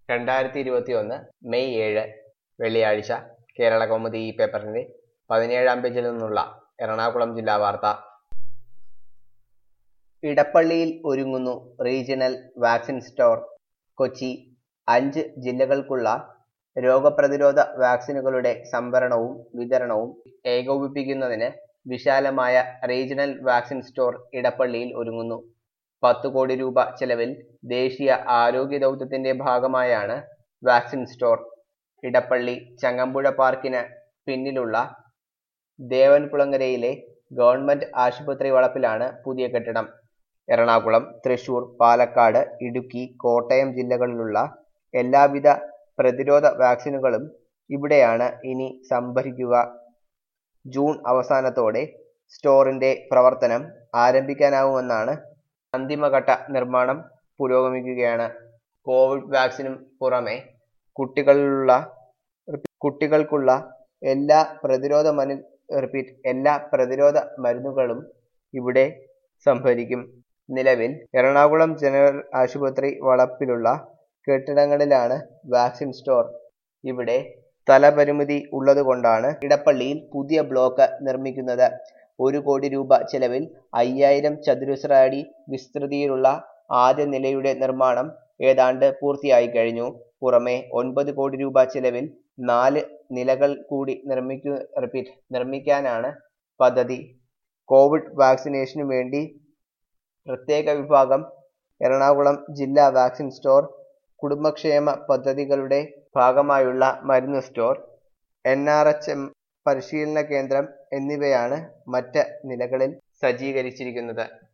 രണ്ടായിരത്തി ഇരുപത്തി ഒന്ന് മെയ് ഏഴ് വെള്ളിയാഴ്ച കേരള കൗമുദി ഈ പേപ്പറിന്റെ പതിനേഴാം പേജിൽ നിന്നുള്ള എറണാകുളം ജില്ലാ വാർത്ത ഇടപ്പള്ളിയിൽ ഒരുങ്ങുന്നു റീജിയണൽ വാക്സിൻ സ്റ്റോർ കൊച്ചി അഞ്ച് ജില്ലകൾക്കുള്ള രോഗപ്രതിരോധ വാക്സിനുകളുടെ സംഭരണവും വിതരണവും ഏകോപിപ്പിക്കുന്നതിന് വിശാലമായ റീജിയണൽ വാക്സിൻ സ്റ്റോർ ഇടപ്പള്ളിയിൽ ഒരുങ്ങുന്നു പത്ത് കോടി രൂപ ചെലവിൽ ദേശീയ ആരോഗ്യ ദൗത്യത്തിന്റെ ഭാഗമായാണ് വാക്സിൻ സ്റ്റോർ ഇടപ്പള്ളി ചങ്ങമ്പുഴ പാർക്കിന് പിന്നിലുള്ള ദേവൻകുളങ്ങരയിലെ ഗവൺമെന്റ് ആശുപത്രി വളപ്പിലാണ് പുതിയ കെട്ടിടം എറണാകുളം തൃശൂർ പാലക്കാട് ഇടുക്കി കോട്ടയം ജില്ലകളിലുള്ള എല്ലാവിധ പ്രതിരോധ വാക്സിനുകളും ഇവിടെയാണ് ഇനി സംഭരിക്കുക ജൂൺ അവസാനത്തോടെ സ്റ്റോറിന്റെ പ്രവർത്തനം ആരംഭിക്കാനാവുമെന്നാണ് അന്തിമഘട്ട നിർമ്മാണം പുരോഗമിക്കുകയാണ് കോവിഡ് വാക്സിനും പുറമെ കുട്ടികളിലുള്ള കുട്ടികൾക്കുള്ള എല്ലാ പ്രതിരോധ മനു റിപ്പീറ്റ് എല്ലാ പ്രതിരോധ മരുന്നുകളും ഇവിടെ സംഭരിക്കും നിലവിൽ എറണാകുളം ജനറൽ ആശുപത്രി വളപ്പിലുള്ള കെട്ടിടങ്ങളിലാണ് വാക്സിൻ സ്റ്റോർ ഇവിടെ സ്ഥലപരിമിതി ഉള്ളതുകൊണ്ടാണ് ഇടപ്പള്ളിയിൽ പുതിയ ബ്ലോക്ക് നിർമ്മിക്കുന്നത് ഒരു കോടി രൂപ ചെലവിൽ അയ്യായിരം ചതുരശ്ര അടി വിസ്തൃതിയിലുള്ള ആദ്യ നിലയുടെ നിർമ്മാണം ഏതാണ്ട് പൂർത്തിയായി കഴിഞ്ഞു പുറമെ ഒൻപത് കോടി രൂപ ചെലവിൽ നാല് നിലകൾ കൂടി നിർമ്മിക്കു റിപ്പീറ്റ് നിർമ്മിക്കാനാണ് പദ്ധതി കോവിഡ് വാക്സിനേഷനു വേണ്ടി പ്രത്യേക വിഭാഗം എറണാകുളം ജില്ലാ വാക്സിൻ സ്റ്റോർ കുടുംബക്ഷേമ പദ്ധതികളുടെ ഭാഗമായുള്ള മരുന്ന് store N R H M പരിശീലന കേന്ദ്രം എന്നിവയാണ് മറ്റ് നിലകളിൽ സജ്ജീകരിച്ചിരിക്കുന്നത്